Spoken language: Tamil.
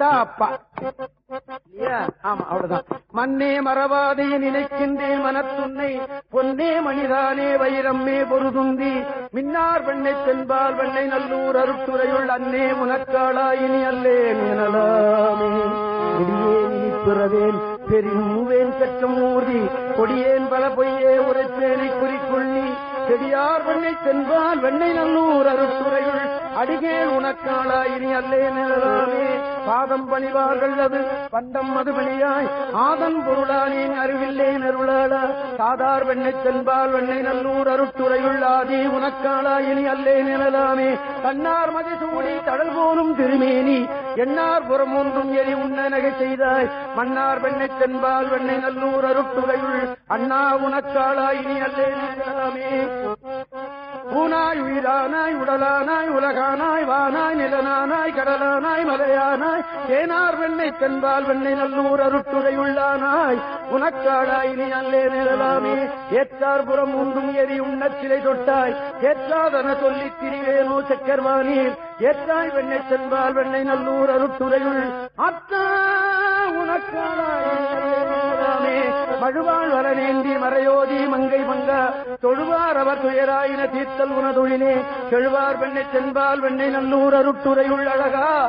அப்பா இல்லையா? ஆமா அவ்வளவுதான் மண்ணே மறவாதே நினைக்கின்றேன் மனத்துன்னை பொன்னே மணிதானே வைரம்மே பொருதுந்தி மின்னார் வெண்ணை தென்பால் வெண்ணை நல்லூர் அருட்டுரையுள் அன்னே உனக்காளாயினி அல்லேன் எனலாமே முடியேன் இனி பிறவேன் பெருவேன் கற்றம் ஊர்தி கொடியேன் பல பொய்யே உரைப்பேனை குறிக்கொள்ளி செடியார் வெண்ணை தென்பால் வெண்ணை நல்லூர் அருட்டுரையுள் அடிகேன் உனக்காளா இனி அல்லே நிழலாமே பாதம் பணிவார்கள் அது பண்டம் அது பணியாய் ஆதன் பொருளானேன் அறிவில்லேன் அருளாளா சாதார் வெண்ணை தென்பால் வெண்ணை நல்லூர் அருட்டுரையுள் ஆதி உனக்காளா இனி அல்லே நிழலாமே கண்ணார் மதி சூடி தடல் போலும் திருமேனி எண்ணார் புறம் ஒன்றும் எரி உண்ண நகை செய்தாய் மன்னார் வெண்ணை தென்பால் வெண்ணை நல்லூர் அருட்டுரையுள் அண்ணா உனக்காளா இனி அல்லே நிழலாமே பூனாய் உயிரானாய் உடலானாய் உலகானாய் வானாய் நிலனானாய் கடலானாய் மலையானாய் தேனார் வெண்ணை தென்பால் வெண்ணை நல்லூர் அருட்டுரை உள்ளானாய் உனக்காடாய் நீ அல்லே நிழலாமே ஏற்றார் புறம் ஒன்றும் எரி உண்ணச் சிலை தொட்டாய் ஏற்றாதன சொல்லித் திரிவேனோ சக்கர்வானீர் ஏற்றாய் வெண்ணை தென்பால் வெண்ணை நல்லூர் அருட்டுரையுள் அத்தா உனக்காடாய் மழுவாள் வரநேந்தி மறையோதி மங்கை மங்க தொழுவார் அவர் துயராயின தீர்த்தல் உனதொழிலே செழுவார் வெண்ணை தென்பால் வெண்ணை நல்லூர் அருட்டுரையுள் அழகா